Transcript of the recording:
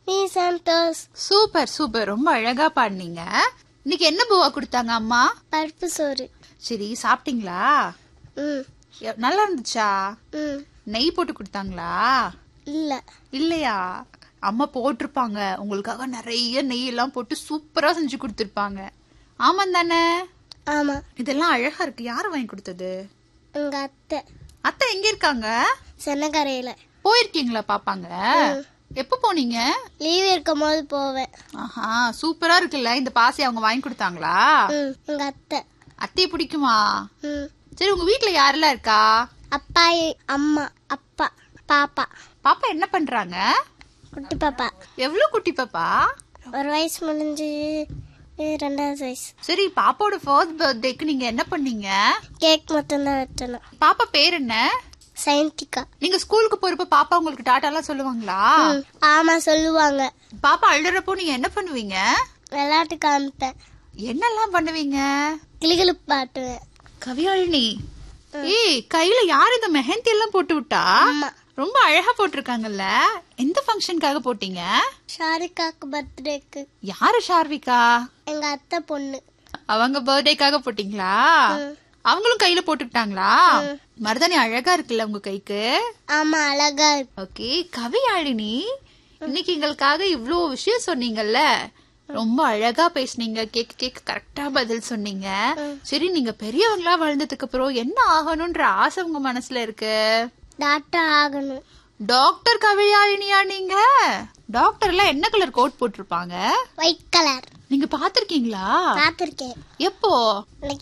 நீ Santhosh super super ரொம்ப அழகா பாடினீங்க இன்னைக்கு என்ன பூவா கொடுத்தாங்க அம்மா பருப்பு சோறு சரி சாப்பிட்டீங்களா ம் எ- நல்லா இருந்துச்சா ம் நெய் போட்டு கொடுத்தாங்களா இல்லை இல்லையா அம்மா போட்டிருப்பாங்க உங்களுக்காக நிறைய நெய் எல்லாம் போட்டு சூப்பரா செஞ்சு கொடுத்துருப்பாங்க ஆமாம் தானே ஆமாம் இதெல்லாம் அழகா இருக்கு யாரு வாங்கி கொடுத்தது எங்கள் அத்தை அத்தை எங்க இருக்காங்க சென்னக்கரையில் போயிருக்கீங்களா பாப்பாங்க எப்ப போனீங்க லீவ் இருக்கும் போது போவேன் ஆஹா சூப்பரா இருக்குல்ல இந்த பாசி அவங்க வாங்கி கொடுத்தாங்களா ம் எங்கள் அத்தை அத்தையை பிடிக்குமா ம் சரி உங்க வீட்ல யாரெல்லாம் இருக்கா அப்பா அம்மா அப்பா பாப்பா பாப்பா என்ன பண்றாங்க குட்டி பாப்பா எவ்வளவு குட்டி பாப்பா ஒரு வயசு முடிஞ்சு இது ரெண்டாவது வயசு சரி பாப்பாவோட ஃபர்ஸ்ட் பர்த்டேக்கு நீங்க என்ன பண்ணீங்க கேக் மட்டும்தான் வெட்டணும் பாப்பா பேர் என்ன சயின்டிக்கா நீங்க ஸ்கூலுக்கு போறப்ப பாப்பா உங்களுக்கு டாட்டா எல்லாம் சொல்லுவாங்களா ம் ஆமாம் சொல்லுவாங்க பாப்பா அழுறப்போ நீங்க என்ன பண்ணுவீங்க விளையாட்டு காமிப்பேன் என்னெல்லாம் பண்ணுவீங்க கிளிகளுக்கு பாட்டுவேன் கவியாழினி ஏய் கையில யார் இந்த மெஹந்தி எல்லாம் போட்டு விட்டா ஆமா ரொம்ப அழகா போட்டிருக்காங்கல்ல எந்த ஃபங்க்ஷனுக்காக போட்டீங்க ஷாரிகாக்கு பர்த்டேக்கு யாரு ஷார்விகா எங்க அத்தை பொண்ணு அவங்க பர்த்டேக்காக போட்டீங்களா அவங்களும் கையில போட்டுக்கிட்டாங்களா மருதாணி அழகா இருக்குல்ல உங்க கைக்கு ஆமா அழகா இருக்கு ஓகே கவியாழினி இன்னைக்கு எங்களுக்காக இவ்ளோ விஷயம் சொன்னீங்கல்ல ரொம்ப அழகா பேசுனீங்க கேக் கேக் கரெக்டா பதில் சொன்னீங்க சரி நீங்க பெரியவங்களா வளர்ந்ததுக்கு அப்புறம் என்ன ஆகணும்ன்ற ஆசை உங்க மனசுல இருக்கு டாக்டர் ஆகணும் டாக்டர் கவியாழினியா நீங்க டாக்டர் எல்லாம் என்ன கலர் கோட் போட்டிருப்பாங்க ஒயிட் கலர் நீங்க பாத்திருக்கீங்களா பார்த்துருக்கேன் எப்போ